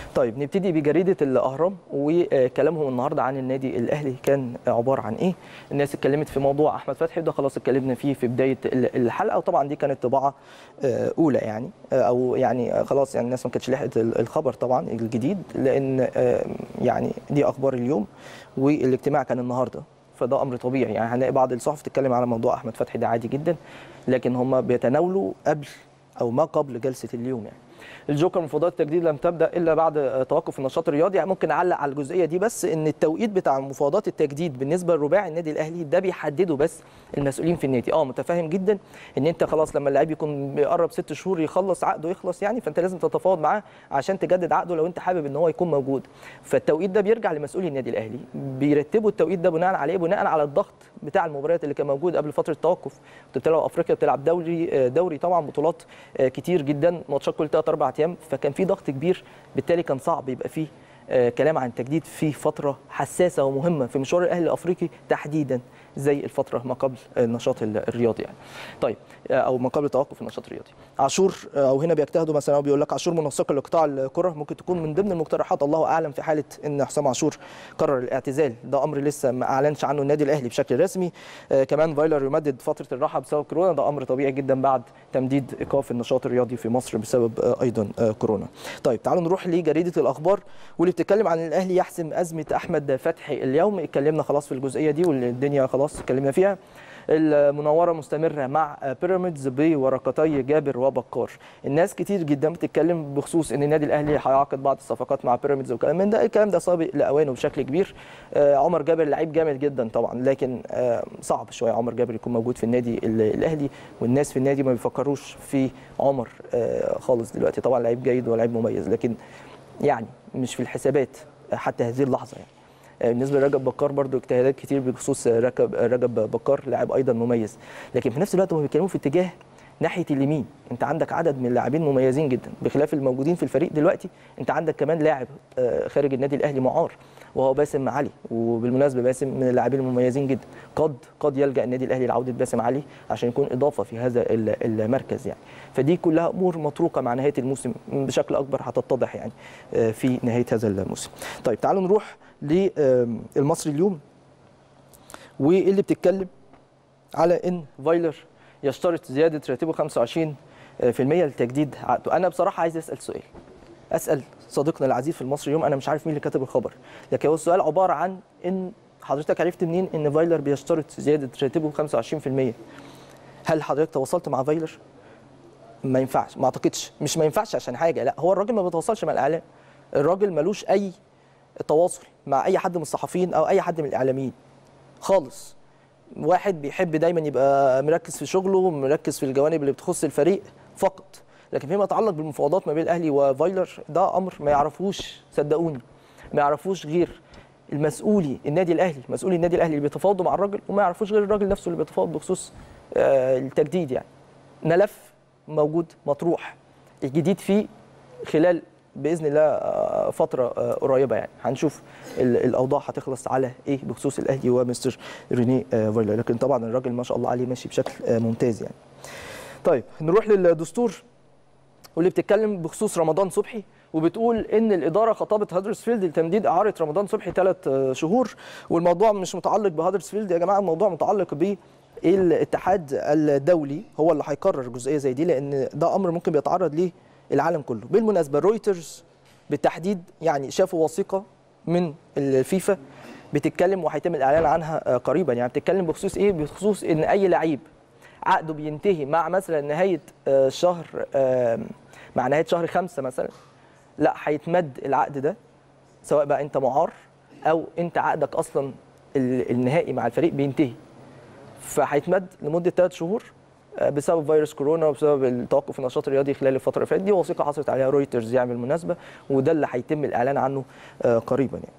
طيب نبتدي بجريده الاهرام وكلامهم النهارده عن النادي الاهلي كان عباره عن ايه الناس اتكلمت في موضوع احمد فتحي وده خلاص اتكلمنا فيه في بدايه الحلقه وطبعا دي كانت طباعه اولى يعني او يعني خلاص يعني الناس ما كانتش لحقت الخبر طبعا الجديد لان يعني دي اخبار اليوم والاجتماع كان النهارده فده امر طبيعي يعني هنلاقي بعض الصحف تتكلم على موضوع احمد فتحي ده عادي جدا لكن هم بيتناولوا قبل او ما قبل جلسه اليوم يعني الجوكر مفاوضات التجديد لم تبدا الا بعد توقف النشاط الرياضي يعني ممكن اعلق على الجزئيه دي بس ان التوقيت بتاع مفاوضات التجديد بالنسبه لرباعي النادي الاهلي ده بيحدده بس المسؤولين في النادي اه متفاهم جدا ان انت خلاص لما اللاعب يكون بيقرب ست شهور يخلص عقده يخلص يعني فانت لازم تتفاوض معاه عشان تجدد عقده لو انت حابب ان هو يكون موجود فالتوقيت ده بيرجع لمسؤولي النادي الاهلي بيرتبوا التوقيت ده بناء على ايه بناء على الضغط بتاع المباريات اللي كان موجود قبل فتره التوقف انت بتلعب افريقيا بتلعب دوري دوري طبعا بطولات كتير جدا ماتشات كل 3 4 ايام فكان في ضغط كبير بالتالي كان صعب يبقى فيه كلام عن التجديد في فتره حساسه ومهمه في مشوار الاهلي الافريقي تحديدا زي الفتره ما قبل النشاط الرياضي يعني. طيب او ما قبل توقف النشاط الرياضي. عاشور او هنا بيجتهدوا مثلا او بيقول لك عاشور منسق لقطاع الكره ممكن تكون من ضمن المقترحات الله اعلم في حاله ان حسام عاشور قرر الاعتزال ده امر لسه ما اعلنش عنه النادي الاهلي بشكل رسمي آه كمان فايلر يمدد فتره الراحه بسبب كورونا ده امر طبيعي جدا بعد تمديد ايقاف النشاط الرياضي في مصر بسبب آه ايضا آه كورونا. طيب تعالوا نروح لجريده الاخبار واللي بتتكلم عن الاهلي يحسم ازمه احمد فتحي اليوم اتكلمنا خلاص في الجزئيه دي والدنيا خلاص اتكلمنا فيها المناوره مستمره مع بيراميدز بورقتي جابر وبكار الناس كتير جدا بتتكلم بخصوص ان النادي الاهلي هيعقد بعض الصفقات مع بيراميدز وكلام من ده الكلام ده سابق لاوانه بشكل كبير عمر جابر لعيب جامد جدا طبعا لكن صعب شويه عمر جابر يكون موجود في النادي الاهلي والناس في النادي ما بيفكروش في عمر خالص دلوقتي طبعا لعيب جيد ولعيب مميز لكن يعني مش في الحسابات حتى هذه اللحظه يعني بالنسبه لرجب بكار برضو اجتهادات كتير بخصوص رجب رجب بكار لاعب ايضا مميز لكن في نفس الوقت هم بيتكلموا في اتجاه ناحيه اليمين انت عندك عدد من اللاعبين مميزين جدا بخلاف الموجودين في الفريق دلوقتي انت عندك كمان لاعب خارج النادي الاهلي معار وهو باسم علي وبالمناسبه باسم من اللاعبين المميزين جدا قد قد يلجا النادي الاهلي لعوده باسم علي عشان يكون اضافه في هذا المركز يعني فدي كلها امور مطروقه مع نهايه الموسم بشكل اكبر هتتضح يعني في نهايه هذا الموسم طيب تعالوا نروح للمصري اليوم واللي بتتكلم على ان فايلر يشترط زياده راتبه 25% لتجديد عقده انا بصراحه عايز اسال سؤال اسال صديقنا العزيز في المصري اليوم انا مش عارف مين اللي كاتب الخبر لكن هو السؤال عباره عن ان حضرتك عرفت منين ان فايلر بيشترط زياده راتبه 25% هل حضرتك تواصلت مع فايلر ما ينفعش ما اعتقدش مش ما ينفعش عشان حاجه لا هو الراجل ما بيتواصلش مع الاعلام الراجل ملوش اي تواصل مع اي حد من الصحفيين او اي حد من الاعلاميين خالص واحد بيحب دايما يبقى مركز في شغله مركز في الجوانب اللي بتخص الفريق فقط لكن فيما يتعلق بالمفاوضات ما بين الاهلي وفايلر ده امر ما يعرفوش صدقوني ما يعرفوش غير المسؤولي النادي الاهلي مسؤولي النادي الاهلي اللي بيتفاوضوا مع الراجل وما يعرفوش غير الراجل نفسه اللي بيتفاوض بخصوص التجديد يعني ملف موجود مطروح الجديد فيه خلال باذن الله فتره قريبه يعني هنشوف الاوضاع هتخلص على ايه بخصوص الاهلي ومستر ريني فايلر لكن طبعا الراجل ما شاء الله عليه ماشي بشكل ممتاز يعني طيب نروح للدستور واللي بتتكلم بخصوص رمضان صبحي وبتقول ان الاداره خطبت هادرسفيلد لتمديد اعاره رمضان صبحي ثلاث شهور والموضوع مش متعلق بهادرسفيلد يا جماعه الموضوع متعلق ب الاتحاد الدولي هو اللي هيقرر جزئيه زي دي لان ده امر ممكن بيتعرض ليه العالم كله بالمناسبه رويترز بالتحديد يعني شافوا وثيقه من الفيفا بتتكلم وهيتم الاعلان عنها قريبا يعني بتتكلم بخصوص ايه بخصوص ان اي لعيب عقده بينتهي مع مثلا نهايه شهر مع نهايه شهر خمسة مثلا لا هيتمد العقد ده سواء بقى انت معار او انت عقدك اصلا النهائي مع الفريق بينتهي فهيتمد لمده ثلاث شهور بسبب فيروس كورونا وبسبب التوقف النشاط الرياضي خلال الفتره اللي فاتت دي وثيقه حصلت عليها رويترز يعني بالمناسبه وده اللي هيتم الاعلان عنه قريبا يعني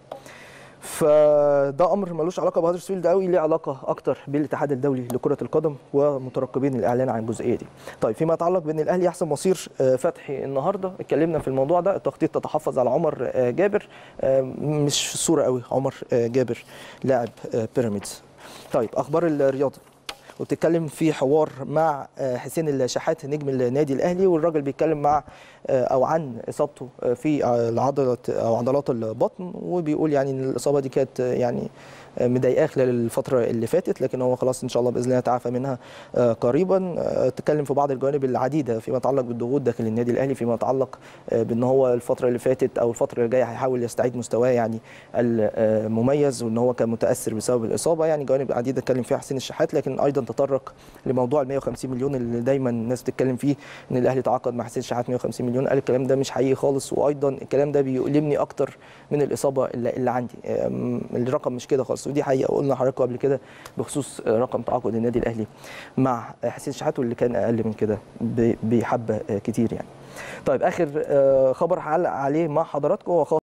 فده امر ملوش علاقه بهدرسفيلد قوي ليه علاقه اكتر بالاتحاد الدولي لكره القدم ومترقبين الاعلان عن الجزئيه دي. طيب فيما يتعلق بان الاهلي يحسم مصير فتحي النهارده اتكلمنا في الموضوع ده التخطيط تتحفظ على عمر جابر مش في الصوره قوي عمر جابر لاعب بيراميدز. طيب اخبار الرياضه وبتتكلم في حوار مع آه، حسين الشحات نجم النادي الاهلي والراجل بيتكلم مع آه، او عن اصابته آه، في العضله او عضلات البطن وبيقول يعني ان الاصابه دي كانت آه، يعني آه، مضايقاه خلال الفتره اللي فاتت لكن هو خلاص ان شاء الله باذن الله يتعافى منها آه، قريبا آه، تكلم في بعض الجوانب العديده فيما يتعلق بالضغوط داخل النادي الاهلي فيما يتعلق آه، بان هو الفتره اللي فاتت او الفتره اللي جايه هيحاول يستعيد مستواه يعني المميز وان هو كان متاثر بسبب الاصابه يعني جوانب عديده اتكلم فيها حسين الشحات لكن ايضا تطرق لموضوع ال 150 مليون اللي دايما الناس بتتكلم فيه ان الاهلي تعاقد مع حسين الشحات 150 مليون قال الكلام ده مش حقيقي خالص وايضا الكلام ده بيؤلمني اكتر من الاصابه اللي, اللي عندي أم، الرقم مش كده خالص ودي حقيقه قلنا لحضراتكم قبل كده بخصوص رقم تعاقد النادي الاهلي مع حسين الشحات واللي كان اقل من كده ب- بحبه كتير يعني طيب اخر آه، خبر هعلق عليه مع حضراتكم هو خاص